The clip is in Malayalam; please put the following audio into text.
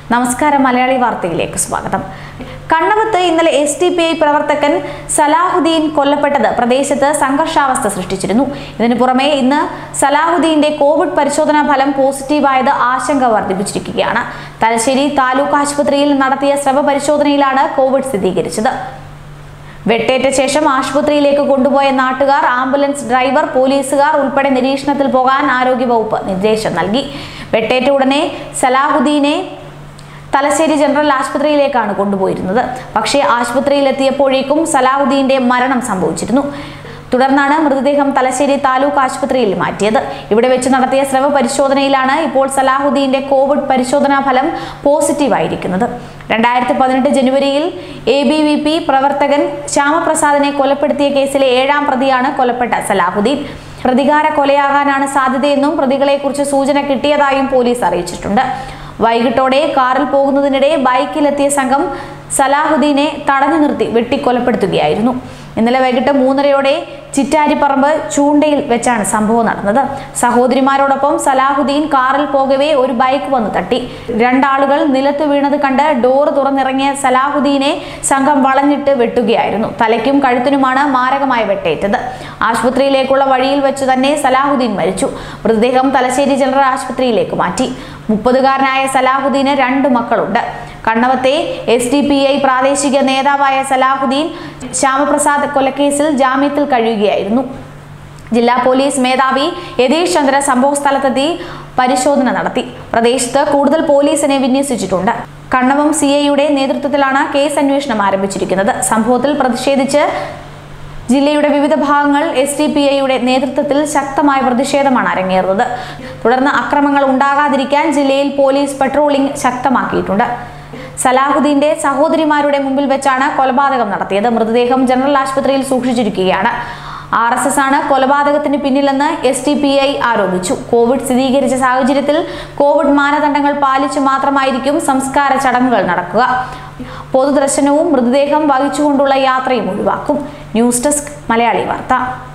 നമസ്കാരം മലയാളി വാർത്തയിലേക്ക് സ്വാഗതം കണ്ണവത്ത് ഇന്നലെ എസ് ഡി പി ഐ പ്രവർത്തകൻ സലാഹുദ്ദീൻ കൊല്ലപ്പെട്ടത് പ്രദേശത്ത് സംഘർഷാവസ്ഥ സൃഷ്ടിച്ചിരുന്നു ഇതിനു പുറമെ ഇന്ന് സലാഹുദ്ദീന്റെ കോവിഡ് പരിശോധനാ ഫലം പോസിറ്റീവായത് ആശങ്ക വർദ്ധിപ്പിച്ചിരിക്കുകയാണ് തലശ്ശേരി താലൂക്ക് ആശുപത്രിയിൽ നടത്തിയ സ്രവ പരിശോധനയിലാണ് കോവിഡ് സ്ഥിരീകരിച്ചത് വെട്ടേറ്റ ശേഷം ആശുപത്രിയിലേക്ക് കൊണ്ടുപോയ നാട്ടുകാർ ആംബുലൻസ് ഡ്രൈവർ പോലീസുകാർ ഉൾപ്പെടെ നിരീക്ഷണത്തിൽ പോകാൻ ആരോഗ്യവകുപ്പ് നിർദ്ദേശം നൽകി വെട്ടേറ്റ ഉടനെ സലാഹുദ്ദീനെ തലശ്ശേരി ജനറൽ ആശുപത്രിയിലേക്കാണ് കൊണ്ടുപോയിരുന്നത് പക്ഷേ ആശുപത്രിയിലെത്തിയപ്പോഴേക്കും സലാഹുദ്ദീന്റെ മരണം സംഭവിച്ചിരുന്നു തുടർന്നാണ് മൃതദേഹം തലശ്ശേരി താലൂക്ക് ആശുപത്രിയിൽ മാറ്റിയത് ഇവിടെ വെച്ച് നടത്തിയ സ്രവ പരിശോധനയിലാണ് ഇപ്പോൾ സലാഹുദ്ദീന്റെ കോവിഡ് പരിശോധനാ ഫലം പോസിറ്റീവ് ആയിരിക്കുന്നത് രണ്ടായിരത്തി പതിനെട്ട് ജനുവരിയിൽ എ ബി വി പി പ്രവർത്തകൻ ശ്യാമപ്രസാദിനെ കൊലപ്പെടുത്തിയ കേസിലെ ഏഴാം പ്രതിയാണ് കൊലപ്പെട്ട സലാഹുദ്ദീൻ പ്രതികാര കൊലയാകാനാണ് സാധ്യതയെന്നും പ്രതികളെക്കുറിച്ച് സൂചന കിട്ടിയതായും പോലീസ് അറിയിച്ചിട്ടുണ്ട് വൈകിട്ടോടെ കാറിൽ പോകുന്നതിനിടെ ബൈക്കിലെത്തിയ സംഘം സലാഹുദ്ദീനെ തടഞ്ഞു നിർത്തി വെട്ടിക്കൊലപ്പെടുത്തുകയായിരുന്നു ഇന്നലെ വൈകിട്ട് മൂന്നരയോടെ ചിറ്റാരിപ്പറമ്പ് ചൂണ്ടയിൽ വെച്ചാണ് സംഭവം നടന്നത് സഹോദരിമാരോടൊപ്പം സലാഹുദ്ദീൻ കാറിൽ പോകവേ ഒരു ബൈക്ക് വന്ന് തട്ടി രണ്ടാളുകൾ നിലത്ത് വീണത് കണ്ട് ഡോറ് തുറന്നിറങ്ങിയ സലാഹുദ്ദീനെ സംഘം വളഞ്ഞിട്ട് വെട്ടുകയായിരുന്നു തലയ്ക്കും കഴുത്തിനുമാണ് മാരകമായ വെട്ടേറ്റത് ആശുപത്രിയിലേക്കുള്ള വഴിയിൽ വെച്ച് തന്നെ സലാഹുദ്ദീൻ മരിച്ചു മൃതദേഹം തലശ്ശേരി ജനറൽ ആശുപത്രിയിലേക്ക് മാറ്റി മുപ്പതുകാരനായ സലാഹുദ്ദീന് രണ്ട് മക്കളുണ്ട് കണ്ണവത്തെ എസ് ഡി പി ഐ പ്രാദേശിക നേതാവായ സലാഹുദ്ദീൻ ശ്യാമപ്രസാദ് കൊലക്കേസിൽ ജാമ്യത്തിൽ കഴിയുകയായിരുന്നു ജില്ലാ പോലീസ് മേധാവി യതീഷ് ചന്ദ്ര സംഭവ സ്ഥലത്തെത്തി പരിശോധന നടത്തി പ്രദേശത്ത് കൂടുതൽ പോലീസിനെ വിന്യസിച്ചിട്ടുണ്ട് കണ്ണവം സി ഐയുടെ നേതൃത്വത്തിലാണ് കേസ് അന്വേഷണം ആരംഭിച്ചിരിക്കുന്നത് സംഭവത്തിൽ പ്രതിഷേധിച്ച് ജില്ലയുടെ വിവിധ ഭാഗങ്ങൾ എസ് ഡി പി ഐയുടെ നേതൃത്വത്തിൽ ശക്തമായ പ്രതിഷേധമാണ് അരങ്ങേറുന്നത് തുടർന്ന് അക്രമങ്ങൾ ഉണ്ടാകാതിരിക്കാൻ ജില്ലയിൽ പോലീസ് പെട്രോളിംഗ് ശക്തമാക്കിയിട്ടുണ്ട് സലാഹുദ്ദീന്റെ സഹോദരിമാരുടെ മുമ്പിൽ വെച്ചാണ് കൊലപാതകം നടത്തിയത് മൃതദേഹം ജനറൽ ആശുപത്രിയിൽ സൂക്ഷിച്ചിരിക്കുകയാണ് ആർ എസ് എസ് ആണ് കൊലപാതകത്തിന് പിന്നിലെന്ന് എസ് ടി പി ഐ ആരോപിച്ചു കോവിഡ് സ്ഥിരീകരിച്ച സാഹചര്യത്തിൽ കോവിഡ് മാനദണ്ഡങ്ങൾ പാലിച്ചു മാത്രമായിരിക്കും സംസ്കാര ചടങ്ങുകൾ നടക്കുക പൊതുദർശനവും മൃതദേഹം വഹിച്ചുകൊണ്ടുള്ള യാത്രയും ഒഴിവാക്കും ന്യൂസ് ഡെസ്ക് മലയാളി വാർത്ത